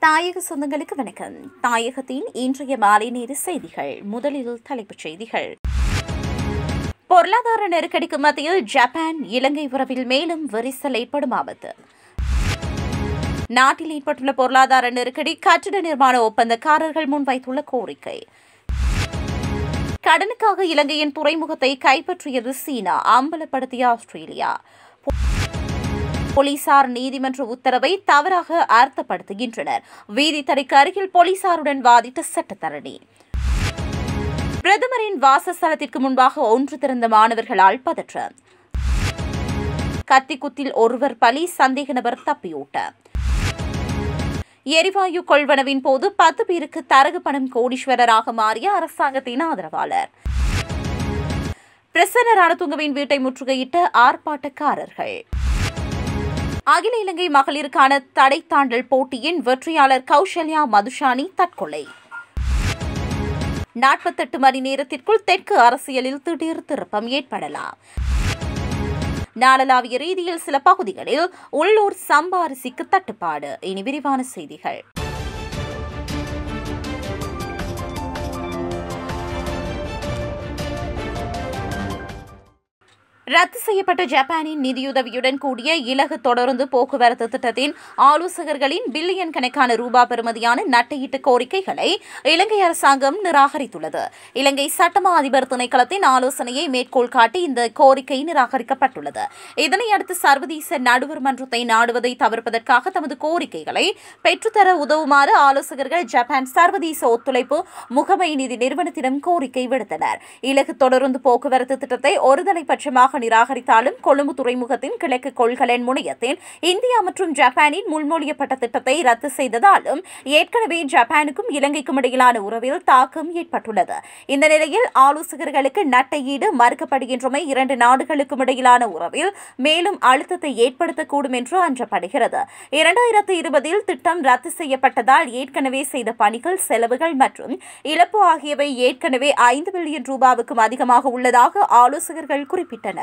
தாயக சொந்தங்களுக்கு வணக்கம் தாயகத்தின் இன்றைய மாலை நேர செய்திகள் முதலில் தலைப்புச் செய்திகள் பொருளாதார நெருக்கடிக்கு மத்தியில் ஜப்பான் இலங்கை உறவில் மேலும் விரிசல் ஏற்படும் ஆபத்து நாட்டில் ஏற்பட்டுள்ள பொருளாதார நெருக்கடி கட்டிட நிர்மாண ஒப்பந்தக்காரர்கள் முன்வைத்துள்ள கோரிக்கை கடனுக்காக இலங்கையின் துறைமுகத்தை கைப்பற்றியது சீனா அம்பலப்படுத்திய ஆஸ்திரேலியா போலீசார் நீதிமன்ற உத்தரவை தவறாக அர்த்தப்படுத்துகின்றனர் வீதி தடைக்கு அருகில் போலீசாருடன் வாதிட்ட சட்டத்தரணி பிரதமரின் வாசஸ்தலத்திற்கு முன்பாக ஒன்று திறந்த மாணவர்களால் பதற்றம் கத்திக்குத்தில் ஒருவர் பலி சந்தேக நபர் தப்பியோட்ட எரிவாயு கொள்வனவின் போது பத்து பேருக்கு தரகு பணம் கோடீஸ்வரராக மாறிய அரசாங்கத்தின் ஆதரவாளர் பிரசன்ன ரணதுங்கவின் வீட்டை முற்றுகையிட்ட ஆர்ப்பாட்டக்காரர்கள் அகில இலங்கை மகளிருக்கான தடை தாண்டல் போட்டியின் வெற்றியாளர் கௌசல்யா மதுஷானி தற்கொலை நாற்பத்தெட்டு மணி நேரத்திற்குள் தெற்கு அரசியலில் திடீர் திருப்பம் ஏற்படலாம் நாடளாவிய ரீதியில் சில பகுதிகளில் உள்ளூர் சம்பாரிசிக்கு தட்டுப்பாடு இனி விரிவான செய்திகள் ரத்து செய்யப்பட்ட ஜப்பானின் நிதியுதவியுடன் கூடிய இலகு தொடர்ந்து போக்குவரத்து திட்டத்தின் ஆலோசகர்களின் பில்லியன் கணக்கான ரூபா பெறுமதியான நட்டையிட்டு கோரிக்கைகளை இலங்கை அரசாங்கம் நிராகரித்துள்ளது இலங்கை சட்டமா அதிபர் திணைக்களத்தின் ஆலோசனையை மேற்கோள் காட்டி இந்த கோரிக்கை நிராகரிக்கப்பட்டுள்ளது இதனையடுத்து சர்வதேச நடுவர் மன்றத்தை நாடுவதை தவிர்ப்பதற்காக தமது கோரிக்கைகளை பெற்றுத்தர உதவுமாறு ஆலோசகர்கள் ஜப்பான் சர்வதேச ஒத்துழைப்பு முகமை நிதி நிறுவனத்திடம் கோரிக்கை விடுத்தனர் இலகு தொடர்ந்து போக்குவரத்து திட்டத்தை ஒருதலை பட்சமாக நிராகரித்தாலும் கொழும்பு துறைமுகத்தின் கிழக்கு கொள்கலன் முனையத்தின் இந்தியா மற்றும் ஜப்பானின் முன்மொழியப்பட்ட திட்டத்தை ரத்து செய்ததாலும் ஏற்கனவே ஜப்பானுக்கும் இலங்கைக்கும் இடையிலான உறவில் தாக்கம் ஏற்பட்டுள்ளது இந்த நிலையில் ஆலோசகர்களுக்கு நட்டையீடு மறுக்கப்படுகின்றமை இரண்டு நாடுகளுக்கும் இடையிலான உறவில் மேலும் அழுத்தத்தை ஏற்படுத்தக்கூடும் என்று அஞ்சப்படுகிறது இரண்டாயிரத்து இருபதில் திட்டம் ரத்து செய்யப்பட்டதால் ஏற்கனவே செய்த பணிகள் செலவுகள் மற்றும் இழப்பு ஆகியவை ஏற்கனவே ஐந்து பில்லியன் ரூபாவுக்கும் அதிகமாக உள்ளதாக ஆலோசகர்கள் குறிப்பிட்டனர்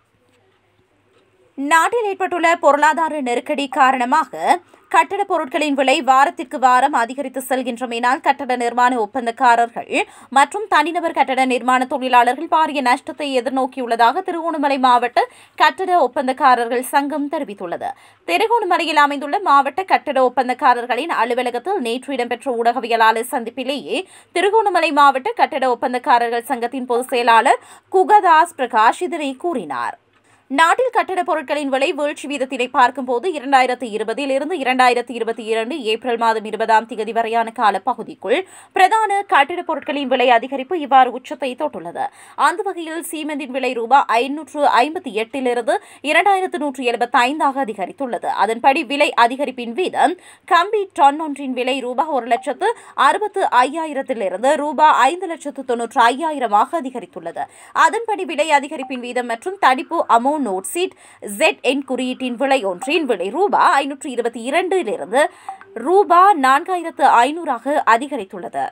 நாட்டில் ஏற்பட்டுள்ள பொருளாதார நெருக்கடி காரணமாக கட்டடப் பொருட்களின் விலை வாரத்திற்கு வாரம் அதிகரித்து செல்கின்றமையினால் கட்டட நிர்மாண ஒப்பந்தக்காரர்கள் மற்றும் தனிநபர் கட்டட நிர்மாண தொழிலாளர்கள் பாரிய நஷ்டத்தை எதிர்நோக்கியுள்ளதாக திருகோணமலை மாவட்ட கட்டட ஒப்பந்தக்காரர்கள் சங்கம் தெரிவித்துள்ளது திருகோணமலையில் அமைந்துள்ள மாவட்ட கட்டட ஒப்பந்தக்காரர்களின் அலுவலகத்தில் நேற்று இடம்பெற்ற ஊடகவியலாளர் சந்திப்பிலேயே திருகோணமலை மாவட்ட கட்டட ஒப்பந்தக்காரர்கள் சங்கத்தின் பொதுச் செயலாளர் குகதாஸ் பிரகாஷ் இதனை கூறினார் நாட்டில் கட்டடப் பொருட்களின் விலை வீழ்ச்சி வீதத்தினை பார்க்கும்போது இரண்டாயிரத்தி இருபதில் இருந்து இரண்டாயிரத்தி இருபத்தி இரண்டு ஏப்ரல் மாதம் இருபதாம் தேதி வரையான காலப்பகுதிக்குள் பிரதான கட்டிடப் பொருட்களின் விலை அதிகரிப்பு இவ்வாறு உச்சத்தை தொட்டுள்ளது அந்த வகையில் சீமெந்தின் விலை ரூபாய் ஐநூற்று ஐம்பத்தி எட்டிலிருந்து இரண்டாயிரத்து நூற்று எழுபத்தி ஐந்தாக அதிகரித்துள்ளது அதன்படி விலை அதிகரிப்பின் வீதம் கம்பி டன் ஒன்றின் விலை ரூபாய் ஒரு லட்சத்து அறுபத்து ஐயாயிரத்திலிருந்து ரூபாய் ஐந்து லட்சத்து தொன்னூற்று ஐயாயிரமாக அதிகரித்துள்ளது அதன்படி விலை அதிகரிப்பின் வீதம் மற்றும் தடிப்பு அமௌ நோட் சீட் ஜெட் என் குறியீட்டின் விலை ஒன்றின் விலை ரூபா ஐநூற்று இருபத்தி இரண்டிலிருந்து ரூபா நான்காயிரத்து ஐநூறாக அதிகரித்துள்ளது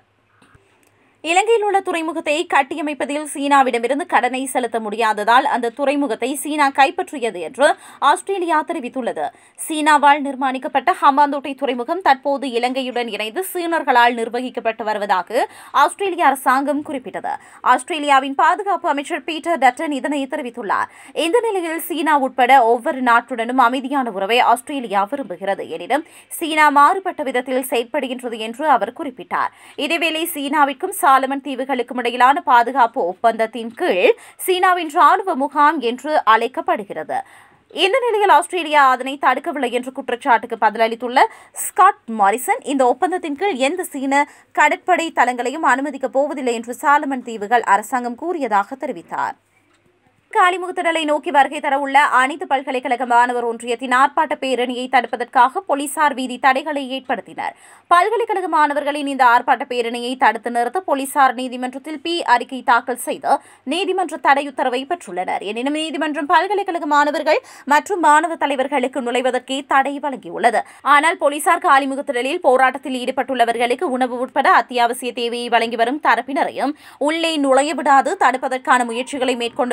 இலங்கையில் உள்ள துறைமுகத்தை கட்டியமைப்பதில் சீனாவிடமிருந்து கடனை செலுத்த முடியாததால் அந்த துறைமுகத்தை சீனா கைப்பற்றியது என்று ஆஸ்திரேலியா தெரிவித்துள்ளது சீனாவால் நிர்மாணிக்கப்பட்ட ஹம்பாந்தோட்டை துறைமுகம் தற்போது இலங்கையுடன் இணைந்து சீனர்களால் நிர்வகிக்கப்பட்டு வருவதாக ஆஸ்திரேலிய அரசாங்கம் குறிப்பிட்டது ஆஸ்திரேலியாவின் பாதுகாப்பு அமைச்சர் பீட்டர் டட்டன் இதனை தெரிவித்துள்ளார் இந்த நிலையில் சீனா உட்பட ஒவ்வொரு நாட்டுடனும் அமைதியான உறவை ஆஸ்திரேலியா விரும்புகிறது எனினும் சீனா மாறுபட்ட விதத்தில் செயற்படுகின்றது என்று அவர் குறிப்பிட்டார் இதேவேளை சீனாவிற்கும் சாலமன் தீவுகளுக்கும் இடையிலான பாதுகாப்பு ஒப்பந்தத்தின் கீழ் சீனாவின் ராணுவ முகாம் என்று அழைக்கப்படுகிறது இந்த நிலையில் ஆஸ்திரேலியா அதனை தடுக்கவில்லை என்ற குற்றச்சாட்டுக்கு பதிலளித்துள்ள ஸ்காட் மாரிசன் இந்த ஒப்பந்தத்தின் கீழ் எந்த சீன கடற்படை தளங்களையும் அனுமதிக்கப் போவதில்லை என்று சாலமன் தீவுகள் அரசாங்கம் கூறியதாக தெரிவித்தார் காலிமுகத்திடலை நோக்கி வருகை தரவுள்ள அனைத்து பல்கலைக்கழக மாணவர் ஒன்றியத்தின் ஆர்ப்பாட்ட பேரணியை தடுப்பதற்காக போலீசார் வீதி தடைகளை ஏற்படுத்தினர் பல்கலைக்கழக மாணவர்களின் இந்த ஆர்ப்பாட்ட பேரணியை தடுத்து நிறுத்த போலீசார் நீதிமன்றத்தில் பி அறிக்கை தாக்கல் செய்து நீதிமன்ற தடை உத்தரவை பெற்றுள்ளனர் எனினும் நீதிமன்றம் பல்கலைக்கழக மாணவர்கள் மற்றும் மாணவ தலைவர்களுக்கு நுழைவதற்கே தடை வழங்கியுள்ளது ஆனால் போலீசார் காலிமுகத்திடலில் போராட்டத்தில் ஈடுபட்டுள்ளவர்களுக்கு உணவு உட்பட அத்தியாவசிய தேவையை வழங்கி வரும் தரப்பினரையும் உள்ளே நுழைய விடாது தடுப்பதற்கான முயற்சிகளை மேற்கொண்டு வருவதாக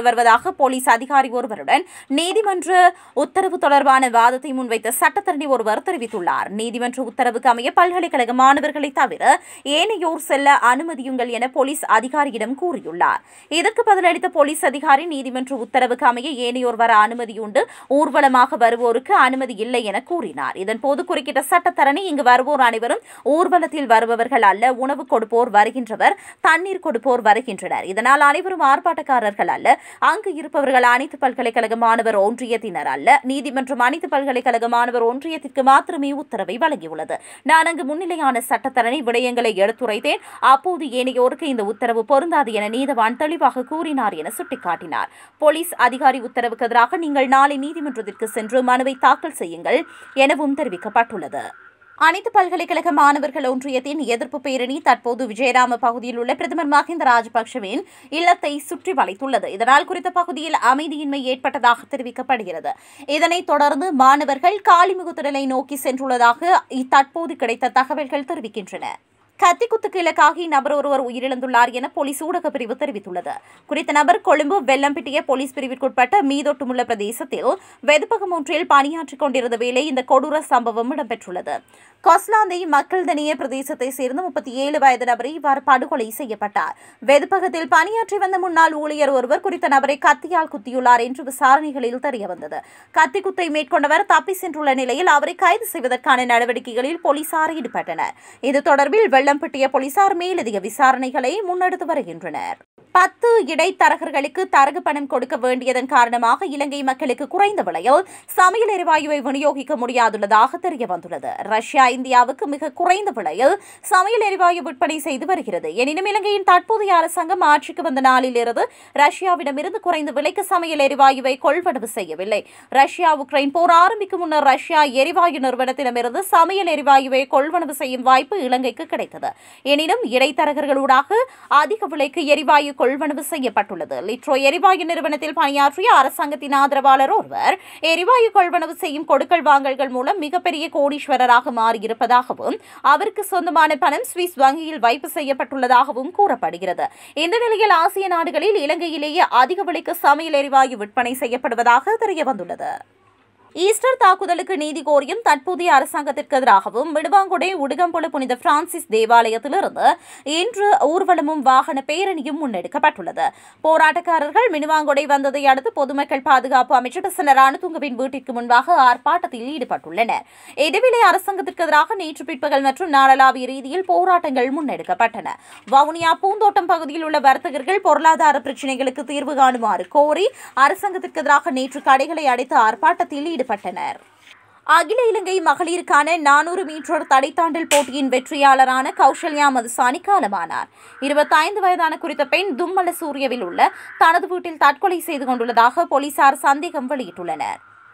தொடர்பாக போலீஸ் அதிகாரி ஒருவருடன் நீதிமன்ற உத்தரவு தொடர்பான வாதத்தை முன்வைத்த சட்டத்தரணி ஒருவர் தெரிவித்துள்ளார் நீதிமன்ற உத்தரவுக்கு அமைய பல்கலைக்கழக மாணவர்களை தவிர ஏனையோர் செல்ல அனுமதியுங்கள் என போலீஸ் அதிகாரியிடம் கூறியுள்ளார் இதற்கு பதிலளித்த போலீஸ் அதிகாரி நீதிமன்ற உத்தரவுக்கு அமைய ஏனையோர் வர அனுமதியுண்டு ஊர்வலமாக வருவோருக்கு அனுமதி இல்லை என கூறினார் இதன்போது குறுக்கிட்ட சட்டத்தரணி இங்கு வருவோர் அனைவரும் ஊர்வலத்தில் வருபவர்கள் அல்ல உணவு கொடுப்போர் வருகின்றவர் தண்ணீர் கொடுப்போர் வருகின்றனர் இதனால் அனைவரும் ஆர்ப்பாட்டக்காரர்கள் அல்ல அங்கு இருப்பவர்கள் அனைத்து பல்கலைக்கழக மாணவர் ஒன்றியத்தினர் அல்ல நீதிமன்றம் அனைத்து பல்கலைக்கழக மாணவர் ஒன்றியத்திற்கு மாத்திரமே உத்தரவை வழங்கியுள்ளது நான் அங்கு முன்னிலையான சட்டத்தரணி விடயங்களை எடுத்துரைத்தேன் அப்போது ஏனையோருக்கு இந்த உத்தரவு பொருந்தாது என நீதவான் தெளிவாக கூறினார் என சுட்டிக்காட்டினார் போலீஸ் அதிகாரி உத்தரவுக்கு எதிராக நீங்கள் நாளை நீதிமன்றத்திற்கு சென்று மனுவை தாக்கல் செய்யுங்கள் எனவும் தெரிவிக்கப்பட்டுள்ளது அனைத்து பல்கலைக்கழக மாணவர்கள் ஒன்றியத்தின் எதிர்ப்பு பேரணி தற்போது விஜயராம பகுதியில் உள்ள பிரதமர் மஹிந்த ராஜபக்சவின் இல்லத்தை சுற்றி வளைத்துள்ளது இதனால் குறித்த பகுதியில் அமைதியின்மை ஏற்பட்டதாக தெரிவிக்கப்படுகிறது இதனைத் தொடர்ந்து மாணவர்கள் காலிமுகத்திடலை நோக்கி சென்றுள்ளதாக தற்போது கிடைத்த தகவல்கள் தெரிவிக்கின்றன கத்திக்குத்துக்கு இலக்காகி நபர் ஒருவர் உயிரிழந்துள்ளார் என போலீஸ் ஊடகப் பிரிவு தெரிவித்துள்ளது குறித்த நபர் கொழும்பு வெள்ளம்பிட்டிய போலீஸ் பிரிவிற்குட்பட்ட மீதொட்டுமுள்ள பிரதேசத்தில் வெதுப்பகம் ஒன்றில் பணியாற்றிக் கொண்டிருந்த வேளை இந்த கொடூர சம்பவம் இடம்பெற்றுள்ளது கொஸ்லாந்தை மக்கள் தனிய பிரதேசத்தை சேர்ந்த முப்பத்தி ஏழு வயது நபரை இவ்வாறு படுகொலை செய்யப்பட்டார் வெதுப்பகத்தில் பணியாற்றி வந்த முன்னாள் ஊழியர் ஒருவர் குறித்த நபரை கத்தியால் குத்தியுள்ளார் என்று விசாரணைகளில் தெரியவந்தது கத்தி குத்தை மேற்கொண்டவர் தப்பி சென்றுள்ள நிலையில் அவரை கைது செய்வதற்கான நடவடிக்கைகளில் போலீசார் ஈடுபட்டனர் இது தொடர்பில் வெள்ளம்பட்டிய போலீசார் மேலதிக விசாரணைகளை முன்னெடுத்து வருகின்றனர் பத்து இடைத்தரகர்களுக்கு தரகு பணம் கொடுக்க வேண்டியதன் காரணமாக இலங்கை மக்களுக்கு குறைந்த விலையில் சமையல் எரிவாயுவை விநியோகிக்க முடியாதுள்ளதாக தெரிய வந்துள்ளது ரஷ்யா இந்தியாவுக்கு மிக குறைந்த விலையில் சமையல் எரிவாயு விற்பனை செய்து வருகிறது எனினும் இலங்கையின் தற்போதைய அரசாங்கம் ஆட்சிக்கு வந்த நாளிலிருந்து ரஷ்யாவிடமிருந்து குறைந்த விலைக்கு சமையல் எரிவாயுவை கொள்வனவு செய்யவில்லை ரஷ்யா உக்ரைன் போர் ஆரம்பிக்கும் முன்னர் ரஷ்யா எரிவாயு நிறுவனத்திடமிருந்து சமையல் எரிவாயுவை கொள்வனவு செய்யும் வாய்ப்பு இலங்கைக்கு கிடைத்தது எனினும் இடைத்தரகர்களூடாக அதிக விலைக்கு எரிவாயு கொள்வனவு செய்யப்பட்டுள்ளது லிட்ரோ எரிவாயு நிறுவனத்தில் பணியாற்றிய அரசாங்கத்தின் ஆதரவாளர் ஒருவர் எரிவாயு கொள்வனவு செய்யும் கொடுக்கல் வாங்கல்கள் மூலம் மிகப்பெரிய கோடீஸ்வரராக மாறியிருப்பதாகவும் அவருக்கு சொந்தமான பணம் சுவிஸ் வங்கியில் வைப்பு செய்யப்பட்டுள்ளதாகவும் கூறப்படுகிறது இந்த நிலையில் ஆசிய நாடுகளில் இலங்கையிலேயே அதிக விலைக்கு சமையல் எரிவாயு விற்பனை செய்யப்படுவதாக தெரியவந்துள்ளது ஈஸ்டர் தாக்குதலுக்கு நீதி கோரியும் தற்போதைய அரசாங்கத்திற்கு எதிராகவும் மிடுவாங்குடை உடுகம்பொல புனித பிரான்சிஸ் தேவாலயத்திலிருந்து இன்று ஊர்வலமும் வாகன பேரணியும் முன்னெடுக்கப்பட்டுள்ளது போராட்டக்காரர்கள் மினுவாங்குடை வந்ததை அடுத்து பொதுமக்கள் பாதுகாப்பு அமைச்சர் பிரசன்ன ராணுதுங்கவின் வீட்டிற்கு முன்பாக ஆர்ப்பாட்டத்தில் ஈடுபட்டுள்ளனர் இதேவேளை அரசாங்கத்திற்கு எதிராக நேற்று பிற்பகல் மற்றும் நாடளாவிய ரீதியில் போராட்டங்கள் முன்னெடுக்கப்பட்டன வவுனியா பூந்தோட்டம் பகுதியில் உள்ள வர்த்தகர்கள் பொருளாதார பிரச்சினைகளுக்கு தீர்வு காணுமாறு கோரி அரசாங்கத்திற்கு எதிராக நேற்று கடைகளை அடைத்து ஆர்ப்பாட்டத்தில் ஈடுபட்டனர் அகில இலங்கை மகளிருக்கான நானூறு மீட்டர் தடைத்தாண்டல் போட்டியின் வெற்றியாளரான கௌசல்யா மதுசானி காலமானார் இருபத்தைந்து வயதான குறித்த பெண் தும்மல சூரியவில் உள்ள தனது வீட்டில் தற்கொலை செய்து கொண்டுள்ளதாக போலீசார் சந்தேகம் வெளியிட்டுள்ளனர்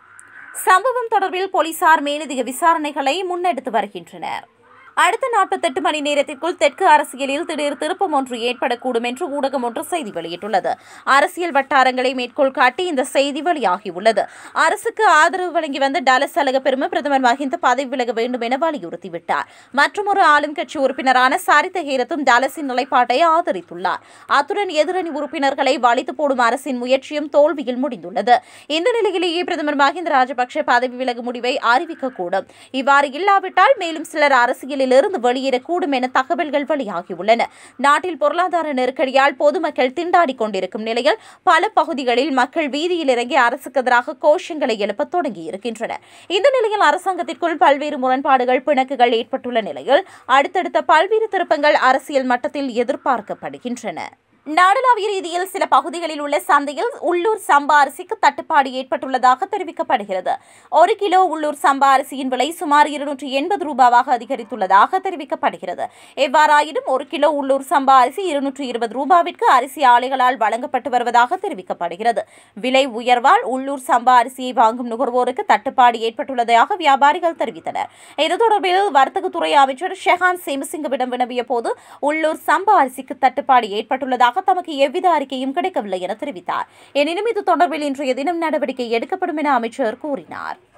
சம்பவம் தொடர்பில் போலீசார் மேலதிக விசாரணைகளை முன்னெடுத்து வருகின்றனர் அடுத்த நாற்பத்தெட்டு மணி நேரத்திற்குள் தெற்கு அரசியலில் திடீர் திருப்பம் ஒன்று ஏற்படக்கூடும் என்று ஊடகம் ஒன்று செய்தி வெளியிட்டுள்ளது அரசியல் வட்டாரங்களை மேற்கோள் காட்டி இந்த செய்தி வெளியாகியுள்ளது அரசுக்கு ஆதரவு வழங்கி வந்த டலஸ் அலக பெருமை பிரதமர் மஹிந்த பதவி விலக வேண்டும் என வலியுறுத்திவிட்டார் மற்றொரு ஆளும் கட்சி உறுப்பினரான சரித ஹேரத்தும் டலஸின் நிலைப்பாட்டை ஆதரித்துள்ளார் அத்துடன் எதிரணி உறுப்பினர்களை வலித்து போடும் அரசின் முயற்சியும் தோல்வியில் முடிந்துள்ளது இந்த நிலையிலேயே பிரதமர் மஹிந்த ராஜபக்ஷ பதவி விலகும் முடிவை அறிவிக்கக்கூடும் இவ்வாறு இல்லாவிட்டால் மேலும் சிலர் அரசியலில் இருந்து வெளியேறக்கூடும் என தகவல்கள் வெளியாகியுள்ளன நாட்டில் பொருளாதார நெருக்கடியால் பொதுமக்கள் திண்டாடிக் கொண்டிருக்கும் நிலையில் பல பகுதிகளில் மக்கள் வீதியில் இறங்கி அரசுக்கு எதிராக கோஷங்களை எழுப்பத் தொடங்கியிருக்கின்றனர் இந்த நிலையில் அரசாங்கத்திற்குள் பல்வேறு முரண்பாடுகள் பிணக்குகள் ஏற்பட்டுள்ள நிலையில் அடுத்தடுத்த பல்வேறு திருப்பங்கள் அரசியல் மட்டத்தில் எதிர்பார்க்கப்படுகின்றன நாடளாவிய ரீதியில் சில பகுதிகளில் உள்ள சந்தையில் உள்ளூர் சம்பா அரிசிக்கு தட்டுப்பாடு ஏற்பட்டுள்ளதாக தெரிவிக்கப்படுகிறது ஒரு கிலோ உள்ளூர் சம்பா அரிசியின் விலை சுமார் இருநூற்றி எண்பது ரூபாவாக அதிகரித்துள்ளதாக தெரிவிக்கப்படுகிறது எவ்வாறாயினும் ஒரு கிலோ உள்ளூர் சம்பா அரிசி இருநூற்றி இருபது ரூபாவிற்கு அரிசி ஆலைகளால் வழங்கப்பட்டு வருவதாக தெரிவிக்கப்படுகிறது விலை உயர்வால் உள்ளூர் சம்பா அரிசியை வாங்கும் நுகர்வோருக்கு தட்டுப்பாடு ஏற்பட்டுள்ளதாக வியாபாரிகள் தெரிவித்தனர் இது தொடர்பில் வர்த்தகத்துறை அமைச்சர் ஷெஹான் சேமசிங்கவிடம் வினவிய போது உள்ளூர் சம்பா அரிசிக்கு தட்டுப்பாடு ஏற்பட்டுள்ளதாக தமக்கு எவ்வித அறிக்கையும் கிடைக்கவில்லை என தெரிவித்தார் எனினும் இது தொடர்பில் இன்றைய தினம் நடவடிக்கை எடுக்கப்படும் என அமைச்சர் கூறினார்